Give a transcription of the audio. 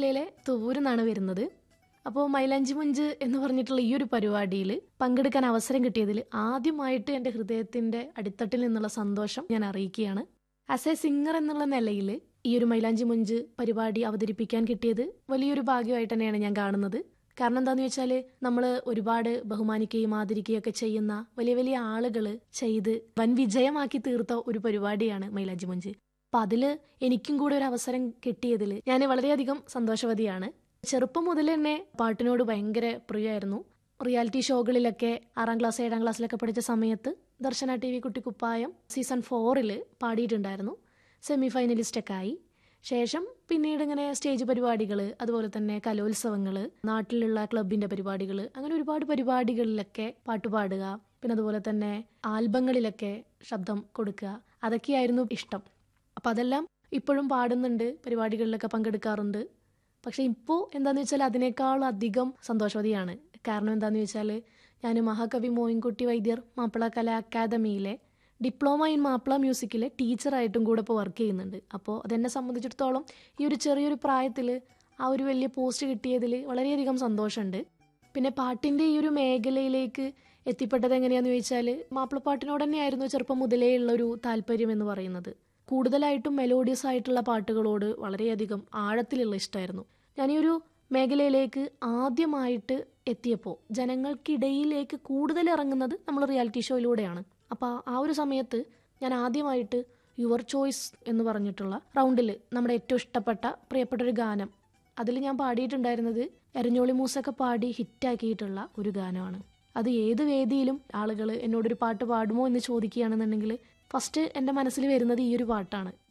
ജില്ലയിലെ തുവൂരിൽ നിന്നാണ് വരുന്നത് അപ്പോൾ മൈലാഞ്ചി മുഞ്ച് എന്ന് പറഞ്ഞിട്ടുള്ള ഈ ഒരു പരിപാടിയിൽ പങ്കെടുക്കാൻ അവസരം കിട്ടിയതിൽ ആദ്യമായിട്ട് എൻ്റെ ഹൃദയത്തിൻ്റെ അടിത്തട്ടിൽ നിന്നുള്ള സന്തോഷം ഞാൻ അറിയിക്കുകയാണ് ആസ് എ സിംഗർ എന്നുള്ള നിലയിൽ ഈ ഒരു മൈലാഞ്ചി മുഞ്ച് പരിപാടി അവതരിപ്പിക്കാൻ കിട്ടിയത് വലിയൊരു ഭാഗ്യമായിട്ട് തന്നെയാണ് ഞാൻ കാണുന്നത് കാരണം എന്താന്ന് വെച്ചാൽ നമ്മൾ ഒരുപാട് ബഹുമാനിക്കുകയും ആദരിക്കുകയും ഒക്കെ ചെയ്യുന്ന വലിയ വലിയ ആളുകൾ ചെയ്ത് വൻ വിജയമാക്കി തീർത്ത ഒരു പരിപാടിയാണ് മൈലാഞ്ചി മുഞ്ച് അപ്പം അതിൽ എനിക്കും കൂടെ ഒരു അവസരം കിട്ടിയതിൽ ഞാൻ വളരെയധികം സന്തോഷവതിയാണ് ചെറുപ്പം മുതൽ തന്നെ പാട്ടിനോട് ഭയങ്കര പ്രിയമായിരുന്നു റിയാലിറ്റി ഷോകളിലൊക്കെ ആറാം ക്ലാസ് ഏഴാം ക്ലാസ്സിലൊക്കെ പഠിച്ച സമയത്ത് ദർശന ടി വി കുട്ടിക്കുപ്പായം സീസൺ ഫോറിൽ പാടിയിട്ടുണ്ടായിരുന്നു സെമി ഫൈനലിസ്റ്റൊക്കെ ആയി ശേഷം പിന്നീട് ഇങ്ങനെ സ്റ്റേജ് പരിപാടികൾ അതുപോലെ തന്നെ കലോത്സവങ്ങൾ നാട്ടിലുള്ള ക്ലബിൻ്റെ പരിപാടികൾ അങ്ങനെ ഒരുപാട് പരിപാടികളിലൊക്കെ പാട്ട് പാടുക പിന്നെ അതുപോലെ തന്നെ ആൽബങ്ങളിലൊക്കെ ശബ്ദം കൊടുക്കുക അതൊക്കെയായിരുന്നു ഇഷ്ടം അപ്പം അതെല്ലാം ഇപ്പോഴും പാടുന്നുണ്ട് പരിപാടികളിലൊക്കെ പങ്കെടുക്കാറുണ്ട് പക്ഷെ ഇപ്പോൾ എന്താന്ന് വെച്ചാൽ അതിനേക്കാൾ അധികം സന്തോഷവതിയാണ് കാരണം എന്താന്ന് വെച്ചാൽ ഞാൻ മഹാകവി മോയിൻകുട്ടി വൈദ്യർ മാപ്പിള കലാ അക്കാദമിയിലെ ഡിപ്ലോമ ഇൻ മാപ്പിള മ്യൂസിക്കിലെ ടീച്ചറായിട്ടും കൂടെ ഇപ്പോൾ വർക്ക് ചെയ്യുന്നുണ്ട് അപ്പോൾ അതെന്നെ സംബന്ധിച്ചിടത്തോളം ഈ ഒരു ചെറിയൊരു പ്രായത്തിൽ ആ ഒരു വലിയ പോസ്റ്റ് കിട്ടിയതിൽ വളരെയധികം സന്തോഷമുണ്ട് പിന്നെ പാട്ടിൻ്റെ ഈ ഒരു മേഖലയിലേക്ക് എത്തിപ്പെട്ടത് എങ്ങനെയാന്ന് ചോദിച്ചാൽ മാപ്പിളപ്പാട്ടിനോട് തന്നെയായിരുന്നു ചെറുപ്പം മുതലേ ഉള്ളൊരു താല്പര്യം എന്ന് പറയുന്നത് കൂടുതലായിട്ടും മെലോഡിയസ് ആയിട്ടുള്ള പാട്ടുകളോട് വളരെയധികം ആഴത്തിലുള്ള ഇഷ്ടമായിരുന്നു ഞാൻ ഈ ഒരു മേഖലയിലേക്ക് ആദ്യമായിട്ട് എത്തിയപ്പോൾ ജനങ്ങൾക്കിടയിലേക്ക് കൂടുതൽ ഇറങ്ങുന്നത് നമ്മൾ റിയാലിറ്റി ഷോയിലൂടെയാണ് അപ്പോൾ ആ ഒരു സമയത്ത് ഞാൻ ആദ്യമായിട്ട് യുവർ ചോയ്സ് എന്ന് പറഞ്ഞിട്ടുള്ള റൗണ്ടിൽ നമ്മുടെ ഏറ്റവും ഇഷ്ടപ്പെട്ട പ്രിയപ്പെട്ട ഒരു ഗാനം അതിൽ ഞാൻ പാടിയിട്ടുണ്ടായിരുന്നത് എരഞ്ഞോളി മൂസൊക്കെ പാടി ഹിറ്റാക്കിയിട്ടുള്ള ഒരു ഗാനമാണ് അത് ഏത് വേദിയിലും ആളുകൾ എന്നോടൊരു പാട്ട് പാടുമോ എന്ന് ചോദിക്കുകയാണെന്നുണ്ടെങ്കിൽ ഫസ്റ്റ് എൻ്റെ മനസ്സിൽ വരുന്നത് ഈ ഒരു പാട്ടാണ്